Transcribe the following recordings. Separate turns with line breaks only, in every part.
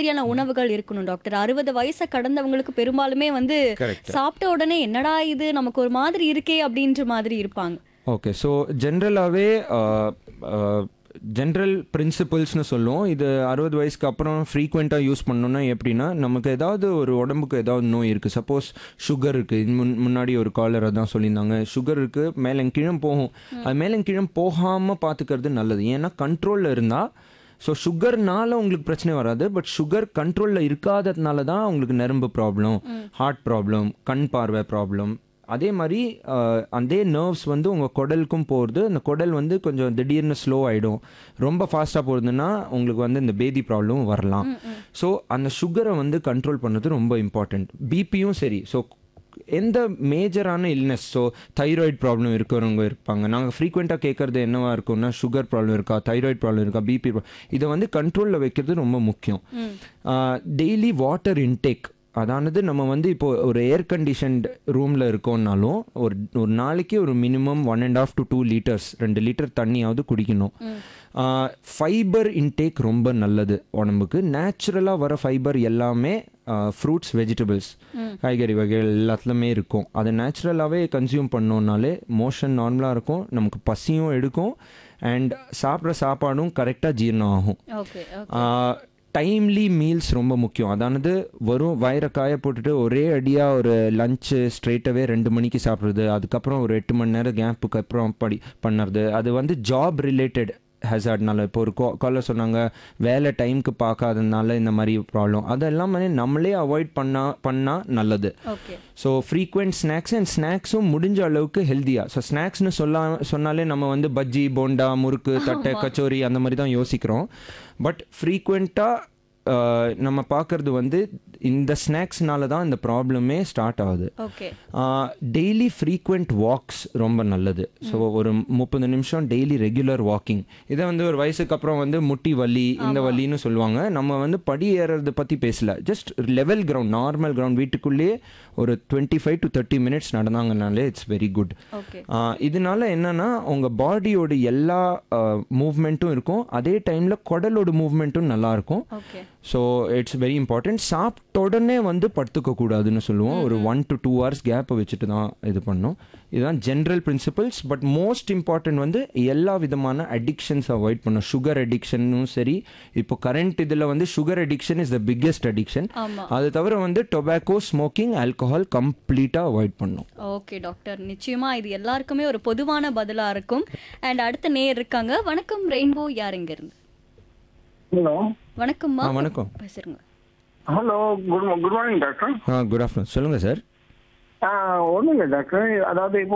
மாதிரியான உணவுகள் இருக்கணும் டாக்டர் அறுபது வயசை கடந்தவங்களுக்கு பெரும்பாலுமே வந்து
கரெக்ட்
சாப்பிட்ட உடனே என்னடா இது நமக்கு ஒரு மாதிரி இருக்கே அப்படின்ற மாதிரி இருப்பாங்க
ஓகே ஸோ ஜென்ரலாகவே ஜென்ரல் பிரின்சிபல்ஸ்னு சொல்லுவோம் இது அறுபது வயசுக்கு அப்புறம் ஃப்ரீக்வெண்ட்டாக யூஸ் பண்ணோன்னா எப்படின்னா நமக்கு ஏதாவது ஒரு உடம்புக்கு ஏதாவது நோய் இருக்குது சப்போஸ் சுகர் இருக்குது முன் முன்னாடி ஒரு காலர் அதான் சொல்லியிருந்தாங்க சுகர் இருக்குது மேலே கீழே போகும் அது மேலே கீழே போகாமல் பார்த்துக்கிறது நல்லது ஏன்னா கண்ட்ரோலில் இருந்தால் ஸோ சுகர்னால உங்களுக்கு பிரச்சனை வராது பட் சுகர் கண்ட்ரோலில் இருக்காததுனால தான் உங்களுக்கு நரம்பு ப்ராப்ளம் ஹார்ட் ப்ராப்ளம் கண் பார்வை ப்ராப்ளம் அதே மாதிரி அஹ், அதே நர்வ்ஸ் வந்து உங்கள் குடலுக்கும் போகிறது அந்த குடல் வந்து கொஞ்சம் திடீர்னு ஸ்லோ ஆகிடும் ரொம்ப ஃபாஸ்ட்டாக போகிறதுனா உங்களுக்கு வந்து இந்த பேதி ப்ராப்ளம் வரலாம் ஸோ அந்த சுகரை வந்து கண்ட்ரோல் பண்ணுறது ரொம்ப இம்பார்ட்டண்ட் பிபியும் சரி ஸோ எந்த மேஜரான இல்னஸ் ஸோ தைராய்டு ப்ராப்ளம் இருக்கிறவங்க இருப்பாங்க நாங்கள் ஃப்ரீக்வெண்ட்டாக கேட்குறது என்னவா இருக்கும்னா சுகர் ப்ராப்ளம் இருக்கா தைராய்டு ப்ராப்ளம் இருக்கா பிபி இதை வந்து கண்ட்ரோலில் வைக்கிறது ரொம்ப முக்கியம் டெய்லி வாட்டர் இன்டேக் அதானது நம்ம வந்து இப்போ ஒரு ஏர் கண்டிஷன்ட் ரூமில் இருக்கோம்னாலும் ஒரு ஒரு நாளைக்கு ஒரு minimum one and half to two litres ரெண்டு லிட்டர் தண்ணியாவது குடிக்கணும் ஃபைபர் இன்டேக் ரொம்ப நல்லது உடம்புக்கு நேச்சுரலாக வர ஃபைபர் எல்லாமே ஃப்ரூட்ஸ் வெஜிடபிள்ஸ் காய்கறி வகைகள் எல்லாத்துலேயுமே இருக்கும் அதை நேச்சுரலாகவே கன்சியூம் பண்ணோம்னாலே மோஷன் நார்மலாக இருக்கும் நமக்கு பசியும் எடுக்கும் அண்ட் சாப்பிட்ற சாப்பாடும் கரெக்டாக ஜீரணம் ஆகும்
ஓகே
டைம்லி மீல்ஸ் ரொம்ப முக்கியம் அதானது வரும் வயிறை காய போட்டுட்டு ஒரே அடியாக ஒரு லஞ்சு ஸ்ட்ரெயிட்டாகவே ரெண்டு மணிக்கு சாப்பிட்றது அதுக்கப்புறம் ஒரு எட்டு மணி நேரம் கேப்புக்கு அப்புறம் படி பண்ணுறது அது வந்து ஜாப் ரிலேட்டட் ஹெசார்ட்னால இப்போ ஒரு காலர் சொன்னாங்க வேலை டைம்க்கு பார்க்காததுனால இந்த மாதிரி ப்ராப்ளம் அதெல்லாம் வந்து நம்மளே அவாய்ட் பண்ணா பண்ணால் நல்லது
okay
so frequent snacks and ஸ்நாக்ஸும் முடிஞ்ச அளவுக்கு ஹெல்த்தியாக ஸோ ஸ்நாக்ஸ்னு சொல்ல சொன்னாலே நம்ம வந்து பஜ்ஜி போண்டா முறுக்கு தட்டை கச்சோரி அந்த மாதிரி தான் யோசிக்கிறோம் பட் ஃப்ரீக்வெண்ட்டாக நம்ம பார்க்கறது வந்து இந்த ஸ்நாக்ஸ்னால தான் இந்த ப்ராப்ளமே ஸ்டார்ட் ஆகுது
ஓகே
டெய்லி ஃப்ரீக்வெண்ட் வாக்ஸ் ரொம்ப நல்லது ஸோ ஒரு முப்பது நிமிஷம் டெய்லி ரெகுலர் வாக்கிங் இதை வந்து ஒரு வயசுக்கு அப்புறம் வந்து முட்டி வலி இந்த வலின்னு சொல்லுவாங்க நம்ம வந்து படி ஏறுறதை பற்றி பேசல just level ground normal ground வீட்டுக்குள்ளேயே ஒரு twenty five to thirty minutes நடந்தாங்கனாலே இட்ஸ் வெரி குட்
ஓகே
இதனால என்னன்னா உங்கள் பாடியோட எல்லா மூவ்மெண்ட்டும் இருக்கும் அதே டைமில் குடலோட மூவ்மெண்ட்டும் நல்லா இருக்கும்
okay
so it's very important சாப்பிட்ட உடனே வந்து படுத்துக்க கூடாதுன்னு சொல்லுவோம் ஒரு ஒன் டு டூ ஹவர்ஸ் கேப்பை வச்சுட்டு தான் இது பண்ணணும் இதுதான் general principals but most important வந்து எல்லா விதமான அடிக்ஷன்ஸ் அவாய்ட் பண்ணும் சுகர் அடிக்ஷனும் சரி இப்போ கரண்ட் இதில் வந்து sugar addiction is the biggest addiction
ஆமா
அது தவிர வந்து டொபாக்கோ ஸ்மோக்கிங் ஆல்கஹால் கம்ப்ளீட்டாக அவாய்ட் பண்ணும்
ஓகே டாக்டர் நிச்சயமா இது எல்லாருக்குமே ஒரு பொதுவான பதிலா இருக்கும் அண்ட் அடுத்த நேர் இருக்காங்க வணக்கம் ரெயின்போ யார் இங்க இருந்து
ஹலோ
வணக்கம்மா
ஆ, வணக்கம்.
பேசுறங்க
hello good good morning doctor
ah good afternoon சொல்லுங்கள் சார்
ஒன்றும் இல்லை டாக்டர் அதாவது இப்போ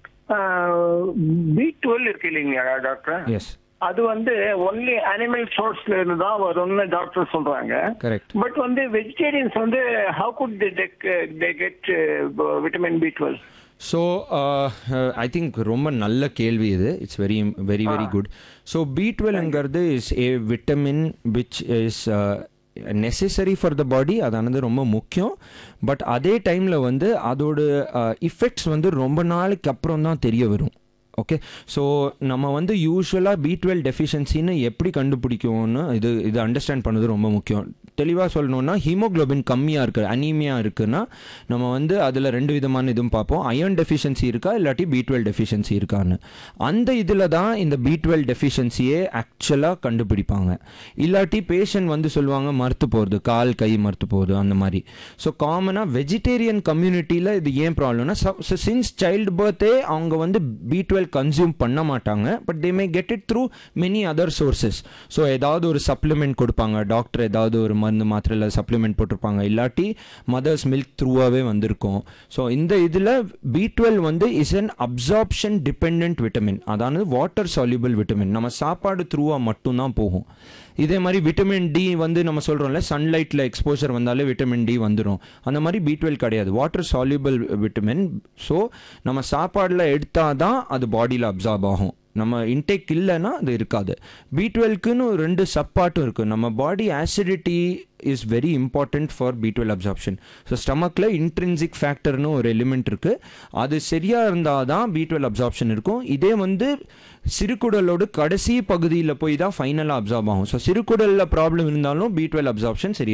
பி டுவெல் இருக்கு இல்லைங்களா டாக்டர்
எஸ்
அது வந்து ஒன்லி அனிமல் சோர்ஸ்ல இருந்து தான் வரும்னு டாக்டர் சொல்றாங்க
கரெக்ட்
பட் வந்து வெஜிடேரியன்ஸ் வந்து how good they get vitamin B twelve
so I think ரொம்ப நல்ல கேள்வி இது it's very very very good so B டுவெல்ங்கிறது is a vitamin which is necessary for the body அதானது ரொம்ப முக்கியம் பட் அதே டைமில் வந்து அதோட இஃபெக்ட்ஸ் வந்து ரொம்ப நாளைக்கு அப்புறம் தான் தெரிய வரும் ஓகே ஸோ நம்ம வந்து யூஸ்வலாக பி டுவெல் டெஃபிஷியன்சின்னு எப்படி கண்டுபிடிக்கும்னு இது இது அண்டர்ஸ்டாண்ட் பண்ணது ரொம்ப முக்கியம் தெளிவாக சொல்லணும்னா ஹீமோக்ளோபின் கம்மியாக இருக்குது அனீமியா இருக்குன்னா நம்ம வந்து அதில் ரெண்டு விதமான இதுவும் பார்ப்போம் அயர்ன் டெஃபிஷியன்சி இருக்கா இல்லாட்டி பி டுவெல் டெஃபிஷியன்சி இருக்கான்னு அந்த இதில் தான் இந்த பி டுவெல் டெஃபிஷியன்சியே ஆக்சுவலாக கண்டுபிடிப்பாங்க இல்லாட்டி பேஷண்ட் வந்து சொல்லுவாங்க மறுத்து போகிறது கால் கை மறுத்து போகுது அந்த மாதிரி ஸோ காமனாக வெஜிடேரியன் கம்யூனிட்டியில் இது ஏன் ப்ராப்ளம்னா சின்ஸ் சைல்டு பர்த்தே அவங்க வந்து பி டுவெல் கன்சியூம் பண்ண மாட்டாங்க but they may get it through many other sources so ஏதாவது ஒரு சப்ளிமெண்ட் கொடுப்பாங்க டாக்டர் ஏதாவது ஒரு மருந்து மாத்திரையில் சப்ளிமெண்ட் போட்டிருப்பாங்க இல்லாட்டி மதர்ஸ் மில்க் த்ரூவாகவே வந்திருக்கும் ஸோ இந்த இதில் பி டுவெல் வந்து is an absorption depend vitamin அதாவது வாட்டர் சால்யூபிள் விட்டமின் நம்ம சாப்பாடு த்ரூவாக மட்டும்தான் போகும் இதே மாதிரி விட்டமின் டி வந்து நம்ம சொல்கிறோம்ல சன்லைட்டில் எக்ஸ்போஷர் வந்தாலே விட்டமின் டி வந்துடும் அந்த மாதிரி பி டுவெல் கிடையாது வாட்டர் சால்யூபிள் விட்டமின் ஸோ நம்ம சாப்பாடில் எடுத்தால் தான் அது பாடியில் அப்சார்ப் ஆகும் நம்ம இன்டேக் இல்லைன்னா அது இருக்காது பி டுவெல்க்குன்னு ரெண்டு சப்பாட்டும் இருக்குது நம்ம body acidity is very important for B twelve absorption so ஸ்டமக்கில் இன்ட்ரின்சிக் ஃபேக்டர்னு ஒரு எலிமெண்ட் இருக்குது அது சரியாக இருந்தால் தான் பி டுவெல் அப்சார்ப்ஷன் இருக்கும் இதே வந்து சிறுகுடலோட கடைசி பகுதியில் போய் தான் ஃபைனலாக அப்சார்ப் ஆகும் ஸோ சிறுகுடலில் ப்ராப்ளம் இருந்தாலும் பி டுவெல் அப்சார்ப்ஷன் சரியா